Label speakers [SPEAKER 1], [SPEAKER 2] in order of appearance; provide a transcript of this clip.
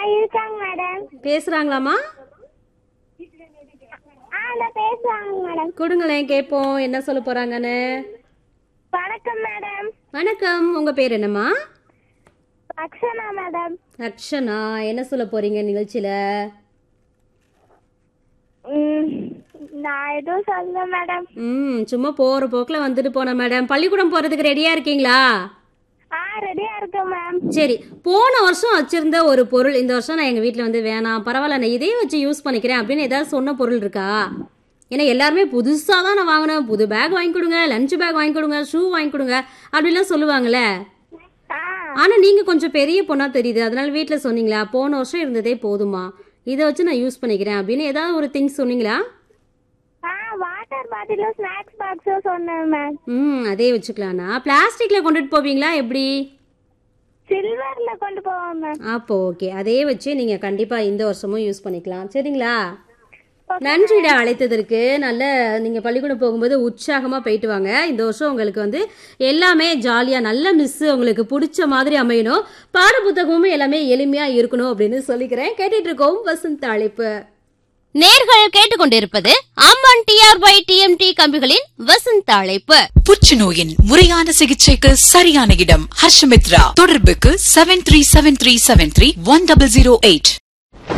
[SPEAKER 1] இருக்காங்க மேடம்
[SPEAKER 2] பேசுறாங்களாமா
[SPEAKER 1] ஆ இந்த பேசுவாங்க மேடம்
[SPEAKER 2] கொடுங்களேன் கேட்போம் என்ன சொல்ல போறாங்கன்னு
[SPEAKER 1] வணக்கம் மேடம்
[SPEAKER 2] வணக்கம் உங்க பேர் என்னம்மா
[SPEAKER 1] அக்ஷனா மேடம்
[SPEAKER 2] ரக்ஷனா என்ன சொல்ல போறீங்க நிகழ்ச்சியில
[SPEAKER 1] ம், நான் எதுவும் சொல்ல மேடம்
[SPEAKER 2] ம் சும்மா போற போக்குல வந்துட்டு போனேன் மேடம் பள்ளிக்கூடம் போறதுக்கு ரெடியா இருக்கீங்களா
[SPEAKER 1] ஆ ரெடியா இருக்கேன் மேம்
[SPEAKER 2] சரி போன வருஷம் வச்சிருந்த ஒரு பொருள் இந்த வருஷம் நான் எங்க வீட்ல வந்து வேணாம் பரவாயில்ல நான் இதே வச்சு யூஸ் பண்ணிக்கிறேன் அப்படின்னு ஏதாவது சொன்ன பொருள் இருக்கா ஏன்னா எல்லாருமே புதுசாக தான் நான் வாங்கினேன் புது பேக் வாங்கி கொடுங்க லஞ்ச் பேக் வாங்கி கொடுங்க ஷூ வாங்கி கொடுங்க அப்படிலாம் சொல்லுவாங்கல்ல
[SPEAKER 1] ஆ
[SPEAKER 2] ஆனால் நீங்கள் கொஞ்சம் பெரிய பொண்ணா தெரியுது அதனால வீட்டில் சொன்னீங்களா போன வருஷம் இருந்ததே போதுமா இதை வச்சு நான் யூஸ் பண்ணிக்கிறேன் அப்படின்னு ஏதாவது ஒரு திங்ஸ் சொன்னீங்களா
[SPEAKER 1] ஆ வாட்டர் பாட்டிலும் ஸ்நாக்ஸ் பாக்ஸும் சொன்னேன் மேம்
[SPEAKER 2] ம் அதே வச்சுக்கலாம்னா பிளாஸ்டிக்கில் கொண்டுட்டு போவீங்களா எப்படி
[SPEAKER 1] சில்வர்ல கொண்டு போவோம் மேம்
[SPEAKER 2] அப்போ ஓகே அதே வச்சு நீங்கள் கண்டிப்பாக இந்த வருஷமும் யூஸ் பண்ணிக்கலாம் சரிங்களா நன்றிடா அழைத்ததற்கு நல்ல நீங்கள் பள்ளிக்கூடம் போகும்போது உற்சாகமாக போயிட்டு வாங்க இந்த வருஷம் உங்களுக்கு வந்து எல்லாமே ஜாலியாக நல்ல மிஸ்ஸு உங்களுக்கு பிடிச்ச மாதிரி அமையணும் பாட புத்தகமும் எல்லாமே எளிமையாக இருக்கணும் அப்படின்னு சொல்லிக்கிறேன் கேட்டுட்டு இருக்கோம் வசந்த அழைப்பு
[SPEAKER 3] நேர்கள் கேட்டுக்கொண்டிருப்பது அம்மன் டிஆர்ஒய் டிஎம்டி கம்பிகளின் வசந்த அழைப்பு
[SPEAKER 4] புற்றுநோயின் முறையான சிகிச்சைக்கு சரியான இடம் ஹர்ஷமித்ரா தொடர்புக்கு seven three seven three seven three one double zero eight